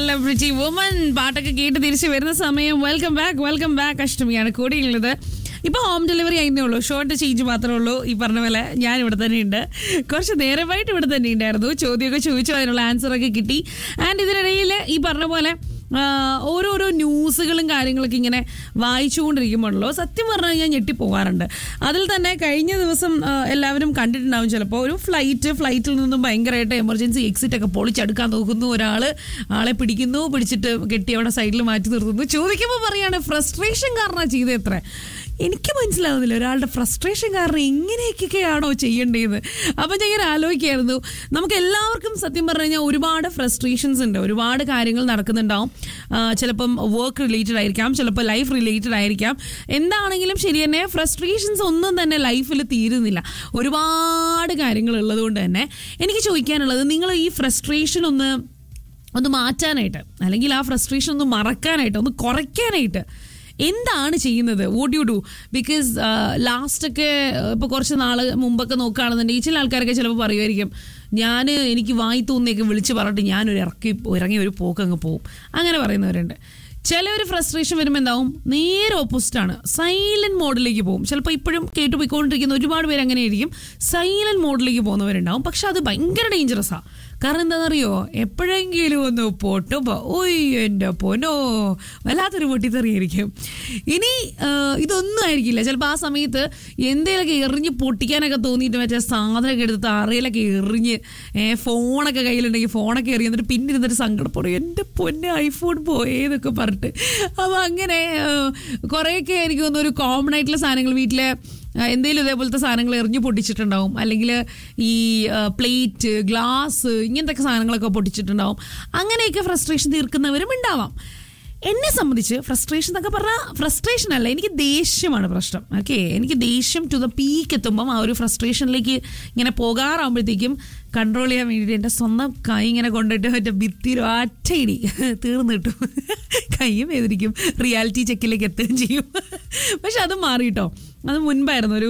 celebrity woman പാട്ടൊക്കെ കേട്ട് തിരിച്ചു വരുന്ന സമയം വെൽക്കം ബാക്ക് വെൽക്കം ബാക്ക് അഷ്ടമിയാണ് കൂടിയുള്ളത് ഇപ്പൊ ഹോം ഡെലിവറി ആയിരുന്നേ ഉള്ളൂ ഷോർട്ട് ചേഞ്ച് മാത്രമേ ഉള്ളൂ ഈ പറഞ്ഞ പോലെ ഞാൻ ഇവിടെ തന്നെ ഉണ്ട് കുറച്ച് നേരമായിട്ട് ഇവിടെ തന്നെ ഉണ്ടായിരുന്നു ചോദ്യമൊക്കെ ചോദിച്ചു അതിനുള്ള ആൻസർ ഒക്കെ കിട്ടി ആൻഡ് ഇതിനിടയിൽ ഈ പറഞ്ഞ പോലെ ആ, ഓരോരോ ന്യൂസുകളും കാര്യങ്ങളൊക്കെ ഇങ്ങനെ വായിച്ചുകൊണ്ടിരിക്കുമ്പോഴല്ലോ സത്യം പറഞ്ഞു കഴിഞ്ഞാൽ ഞെട്ടിപ്പോകാറുണ്ട് അതിൽ തന്നെ കഴിഞ്ഞ ദിവസം ആ, എല്ലാവരും കണ്ടിട്ടുണ്ടാവും ചിലപ്പോൾ ഒരു ഫ്ലൈറ്റ് ഫ്ലൈറ്റിൽ നിന്നും ഭയങ്കരമായിട്ട് എമർജൻസി എക്സിറ്റ് ഒക്കെ പൊളിച്ചെടുക്കാൻ നോക്കുന്നു ഒരാൾ ആളെ പിടിക്കുന്നു പിടിച്ചിട്ട് കെട്ടി അവിടെ സൈഡിൽ മാറ്റി നിർത്തുന്നു ചോദിക്കുമ്പോൾ പറയാണ് ഫ്രസ്ട്രേഷൻ കാരണം ചെയ്തത് എത്ര എനിക്ക് മനസ്സിലാവുന്നില്ല ഒരാളുടെ ഫ്രസ്ട്രേഷൻ കാരണം എങ്ങനെയൊക്കെയാണോ ചെയ്യേണ്ടത് അപ്പം ഞാൻ ഇങ്ങനെ ആലോചിക്കായിരുന്നു നമുക്ക് എല്ലാവർക്കും സത്യം പറഞ്ഞു കഴിഞ്ഞാൽ ഒരുപാട് ഫ്രസ്ട്രേഷൻസ് ഉണ്ട് ഒരുപാട് കാര്യങ്ങൾ നടക്കുന്നുണ്ടാവും ആ, ചിലപ്പം വർക്ക് റിലേറ്റഡ് ആയിരിക്കാം ചിലപ്പോൾ ലൈഫ് റിലേറ്റഡ് ആയിരിക്കാം എന്താണെങ്കിലും ശരി തന്നെ ഫ്രസ്ട്രേഷൻസ് ഒന്നും തന്നെ ലൈഫിൽ തീരുന്നില്ല ഒരുപാട് കാര്യങ്ങൾ ഉള്ളതുകൊണ്ട് തന്നെ എനിക്ക് ചോദിക്കാനുള്ളത് നിങ്ങൾ ഈ ഫ്രസ്ട്രേഷൻ ഒന്ന് ഒന്ന് മാറ്റാനായിട്ട് അല്ലെങ്കിൽ ആ ഫ്രസ്ട്രേഷൻ ഒന്ന് മറക്കാനായിട്ട് ഒന്ന് കുറയ്ക്കാനായിട്ട് എന്താണ് ചെയ്യുന്നത് വോട്ട് യു ഡു ബിക്കോസ് ലാസ്റ്റൊക്കെ ഇപ്പോൾ കുറച്ച് നാൾ മുമ്പൊക്കെ നോക്കുകയാണെന്നുണ്ടെങ്കിൽ ചില ആൾക്കാരൊക്കെ ചിലപ്പോൾ പറയുമായിരിക്കും ഞാൻ എനിക്ക് വായി തോന്നിയൊക്കെ വിളിച്ച് പറഞ്ഞിട്ട് ഞാനൊരു ഇറക്കി ഇറങ്ങി ഒരു പോക്ക് അങ്ങ് പോവും അങ്ങനെ പറയുന്നവരുണ്ട് ചിലവർ ഫ്രസ്ട്രേഷൻ വരുമ്പോൾ എന്താവും നേരെ ഓപ്പോസിറ്റ് ആണ് സൈലന്റ് മോഡിലേക്ക് പോകും ചിലപ്പോൾ ഇപ്പോഴും കേട്ടു പോയിക്കൊണ്ടിരിക്കുന്ന ഒരുപാട് പേര് അങ്ങനെ ആയിരിക്കും സൈലന്റ് മോഡിലേക്ക് പോകുന്നവരുണ്ടാവും പക്ഷെ അത് ഭയങ്കര ഡേഞ്ചറസാണ് കാരണം എന്താണെന്നറിയോ എപ്പോഴെങ്കിലും ഒന്ന് പൊട്ടുമ്പോൾ ഓയ് എൻ്റെ പൊന്നോ വല്ലാത്തൊരു പൊട്ടിത്തെറിയായിരിക്കും ഇനി ആ, ഇതൊന്നും ആയിരിക്കില്ല ചിലപ്പോൾ ആ സമയത്ത് എന്തേലൊക്കെ എറിഞ്ഞ് പൊട്ടിക്കാനൊക്കെ തോന്നിയിട്ട് മറ്റേ സാധനമൊക്കെ എടുത്ത് അറയിലൊക്കെ എറിഞ്ഞ് ഏ, ഫോണൊക്കെ കയ്യിലുണ്ടെങ്കിൽ ഫോണൊക്കെ എറിഞ്ഞ് എന്നിട്ട് പിന്നെ ഇരുന്നിട്ട് സങ്കടപ്പെടും എൻ്റെ പൊന്നെ ഐഫോൺ പോയേന്നൊക്കെ പറഞ്ഞിട്ട് അപ്പോൾ അങ്ങനെ ആ, കുറേയൊക്കെ എനിക്ക് തോന്നുന്നു ഒരു കോമൺ ആയിട്ടുള്ള സാധനങ്ങൾ വീട്ടിലെ എന്തെങ്കിലും ഇതേപോലത്തെ സാധനങ്ങൾ എറിഞ്ഞു പൊട്ടിച്ചിട്ടുണ്ടാവും അല്ലെങ്കിൽ ഈ പ്ലേറ്റ് ഗ്ലാസ് ഇങ്ങനത്തെ സാധനങ്ങളൊക്കെ പൊട്ടിച്ചിട്ടുണ്ടാവും അങ്ങനെയൊക്കെ ഫ്രസ്ട്രേഷൻ തീർക്കുന്നവരും ഉണ്ടാവാം എന്നെ സംബന്ധിച്ച് ഫ്രസ്ട്രേഷൻ എന്നൊക്കെ പറഞ്ഞാൽ ഫ്രസ്ട്രേഷൻ അല്ല എനിക്ക് ദേഷ്യമാണ് പ്രശ്നം ഓക്കെ എനിക്ക് ദേഷ്യം ടു ദ പീക്ക് എത്തുമ്പം ആ ഒരു ഫ്രസ്ട്രേഷനിലേക്ക് ഇങ്ങനെ പോകാറാകുമ്പോഴത്തേക്കും കൺട്രോൾ ചെയ്യാൻ വേണ്ടിയിട്ട് എൻ്റെ സ്വന്തം കൈ ഇങ്ങനെ കൊണ്ടിട്ട് മറ്റേ ഭിത്തിയിൽ ഒറ്റയിടി തീർന്നു കിട്ടും കൈയും വേദനിക്കും റിയാലിറ്റി ചെക്കിലേക്ക് എത്തുകയും ചെയ്യും പക്ഷെ അത് മാറിയിട്ടോ അത് മുൻപായിരുന്നു ഒരു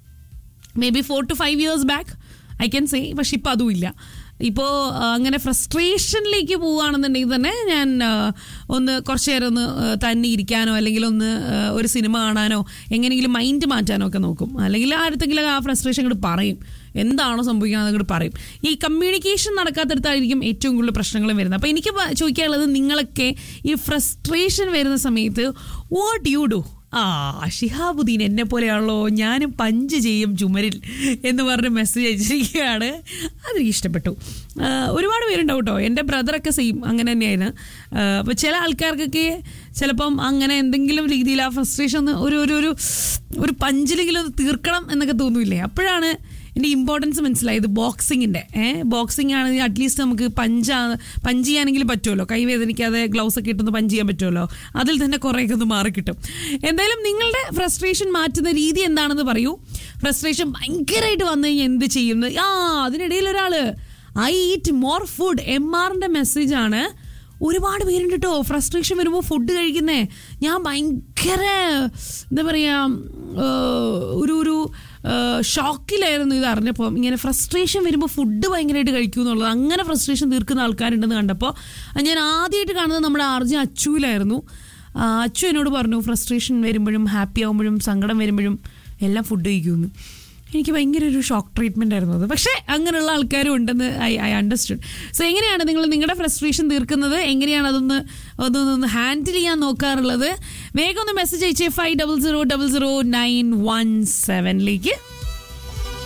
maybe four to five years back I can say പക്ഷെ ഇപ്പം അതും ഇല്ല ഇപ്പോൾ അങ്ങനെ ഫ്രസ്ട്രേഷനിലേക്ക് പോവുകയാണെന്നുണ്ടെങ്കിൽ തന്നെ ഞാൻ ആ, ഒന്ന് കുറച്ച് നേരം ഒന്ന് ആ, തന്നെ ഇരിക്കാനോ അല്ലെങ്കിൽ ഒന്ന് ആ, ഒരു സിനിമ കാണാനോ എങ്ങനെയെങ്കിലും മൈൻഡ് മാറ്റാനോ ഒക്കെ നോക്കും അല്ലെങ്കിൽ ആരത്തെങ്കിലും ആ ഫ്രസ്ട്രേഷൻ അങ്ങോട്ട് പറയും എന്താണോ സംഭവിക്കുന്നത് അങ്ങോട്ട് പറയും ഈ കമ്മ്യൂണിക്കേഷൻ നടക്കാത്തടത്തായിരിക്കും ഏറ്റവും കൂടുതൽ പ്രശ്നങ്ങളും വരുന്നത് അപ്പോൾ എനിക്ക് പ- ചോദിക്കാനുള്ളത് നിങ്ങളൊക്കെ ഈ ഫ്രസ്ട്രേഷൻ വരുന്ന സമയത്ത് വാട്ട് യു ഡു ആ ഷിഹാബുദ്ദീൻ എന്നെ പോലെയാണല്ലോ ഞാനും പഞ്ച് ചെയ്യും ചുമരിൽ എന്ന് പറഞ്ഞ് മെസ്സേജ് അയച്ചിരിക്കുകയാണ് അതെനിക്ക് ഇഷ്ടപ്പെട്ടു ആ, ഒരുപാട് പേരുണ്ടാവും കേട്ടോ എൻ്റെ ബ്രദറൊക്കെ സെയിം അങ്ങനെ തന്നെയായിരുന്നു അപ്പോൾ ചില ആൾക്കാർക്കൊക്കെ ചിലപ്പം അങ്ങനെ എന്തെങ്കിലും രീതിയിൽ ആ ഫ്രസ്ട്രേഷൻ ഒന്ന് ഒരു ഒരു ഒരു ഒരു പഞ്ചിലെങ്കിലും ഒന്ന് തീർക്കണം എന്നൊക്കെ തോന്നൂലേ അപ്പോഴാണ് എൻ്റെ ഇമ്പോർട്ടൻസ് മനസ്സിലായത് ബോക്സിങ്ങിൻ്റെ ഏഹ് ബോക്സിംഗ് ആണെങ്കിൽ അറ്റ്ലീസ്റ്റ് നമുക്ക് പഞ്ചാ പഞ്ച് ചെയ്യാനെങ്കിലും പറ്റുമല്ലോ കൈ വേദനിക്കാതെ ഗ്ലൗസ് ഒക്കെ ഇട്ടൊന്ന് പഞ്ച് ചെയ്യാൻ പറ്റുമല്ലോ അതിൽ തന്നെ കുറേയൊക്കെ ഒന്ന് മാറിക്കിട്ടും എന്തായാലും നിങ്ങളുടെ ഫ്രസ്ട്രേഷൻ മാറ്റുന്ന രീതി എന്താണെന്ന് പറയൂ ഫ്രസ്ട്രേഷൻ ഭയങ്കരമായിട്ട് വന്നു കഴിഞ്ഞാൽ എന്ത് ചെയ്യുന്നു ആ അതിനിടയിൽ ഒരാൾ I eat more food M ആറിൻ്റെ മെസ്സേജാണ് ഒരുപാട് പേരുണ്ട് കേട്ടോ ഫ്രസ്ട്രേഷൻ വരുമ്പോൾ ഫുഡ് കഴിക്കുന്നേ ഞാൻ ഭയങ്കര എന്താ പറയുക ഒരു ഒരു ഷോക്കിലായിരുന്നു ഇത് അറിഞ്ഞപ്പോൾ ഇങ്ങനെ ഫ്രസ്ട്രേഷൻ വരുമ്പോൾ ഫുഡ് ഭയങ്കരമായിട്ട് കഴിക്കും എന്നുള്ളത് അങ്ങനെ ഫ്രസ്ട്രേഷൻ തീർക്കുന്ന ആൾക്കാരുണ്ടെന്ന് കണ്ടപ്പോൾ ഞാൻ ആദ്യമായിട്ട് കാണുന്നത് നമ്മുടെ ആർജി അച്ചുവിലായിരുന്നു ആ, അച്ചു എന്നോട് പറഞ്ഞു ഫ്രസ്ട്രേഷൻ വരുമ്പോഴും ഹാപ്പി ആകുമ്പോഴും സങ്കടം വരുമ്പോഴും എല്ലാം ഫുഡ് കഴിക്കുമെന്ന് എനിക്ക് ഭയങ്കര ഒരു ഷോക്ക് ട്രീറ്റ്മെന്റ് ആയിരുന്നു അത് പക്ഷേ അങ്ങനെയുള്ള ആൾക്കാരും ഉണ്ടെന്ന് ഐ ഐ അണ്ടർസ്റ്റുഡ് സോ എങ്ങനെയാണ് നിങ്ങൾ നിങ്ങളുടെ ഫ്രസ്ട്രേഷൻ തീർക്കുന്നത് എങ്ങനെയാണ് അതൊന്ന് അതൊന്ന് ഹാൻഡിൽ ചെയ്യാൻ നോക്കാറുള്ളത് വേഗം ഒന്ന് മെസ്സേജ് അയച്ചേ five double zero double zero nine one സെവനിലേക്ക്